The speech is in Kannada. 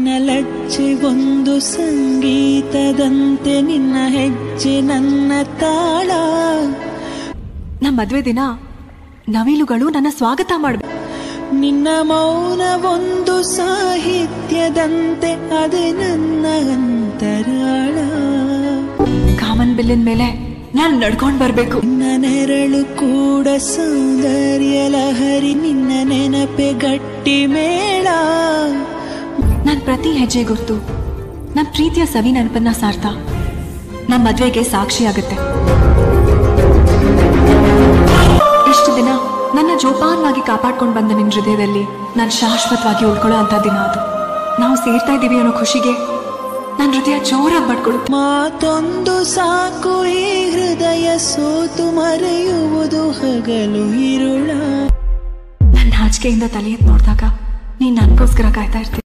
ಲಜ್ಜೆ ಒಂದು ಸಂಗೀತದಂತೆ ನಿನ್ನ ಹೆಜ್ಜೆ ನನ್ನ ತಾಳ ನಮ್ಮ ಮದ್ವೆ ದಿನ ನವಿಲುಗಳು ನನ್ನ ಸ್ವಾಗತ ಮಾಡ್ಬೇಕು ನಿನ್ನ ಮೌನ ಒಂದು ಸಾಹಿತ್ಯದಂತೆ ಅದೇ ನನ್ನ ಅಂತರಾಳ ಕಾಮನ್ ಬಿಲ್ಲಿನ ಮೇಲೆ ನಾನು ನಡ್ಕೊಂಡ್ ಬರ್ಬೇಕು ನಿನ್ನ ನೆರಳು ಕೂಡ ಸೌಂದರ್ಯ ಲಹರಿ ನಿನ್ನ ನೆನಪೆ ಗಟ್ಟಿ ಮೇಳ ನನ್ ಪ್ರತಿ ಹೆಜ್ಜೆ ಗುರ್ತು ನನ್ ಪ್ರೀತಿಯ ಸವಿ ನೆನಪನ್ನ ಸಾರ್ತಾ ನಮ್ ಮದ್ವೆಗೆ ಸಾಕ್ಷಿ ಆಗುತ್ತೆ ಇಷ್ಟು ದಿನ ನನ್ನ ಜೋಪಾನವಾಗಿ ಕಾಪಾಡ್ಕೊಂಡು ಬಂದ ನಿನ್ ಹೃದಯದಲ್ಲಿ ನಾನು ಶಾಶ್ವತವಾಗಿ ಉಳ್ಕೊಳ್ಳೋ ಅಂತ ದಿನ ಅದು ನಾವು ಸೇರ್ತಾ ಇದೀವಿ ಅನ್ನೋ ಖುಷಿಗೆ ನನ್ನ ಹೃದಯ ಜೋರಾಗಿ ಬಡ್ಕೊಳ್ಳುತ್ತೆ ಮಾತೊಂದು ಸಾಕು ಈ ಹೃದಯ ಸೋತು ಮರೆಯುವುದು ಹಗಲು ಇರುಳ ನನ್ನ ನಾಚಿಕೆಯಿಂದ ತಲೆ ಎತ್ತಿ ನೋಡಿದಾಗ ನೀನ್ ನನಗೋಸ್ಕರ ಕಾಯ್ತಾ ಇರ್ತೀನಿ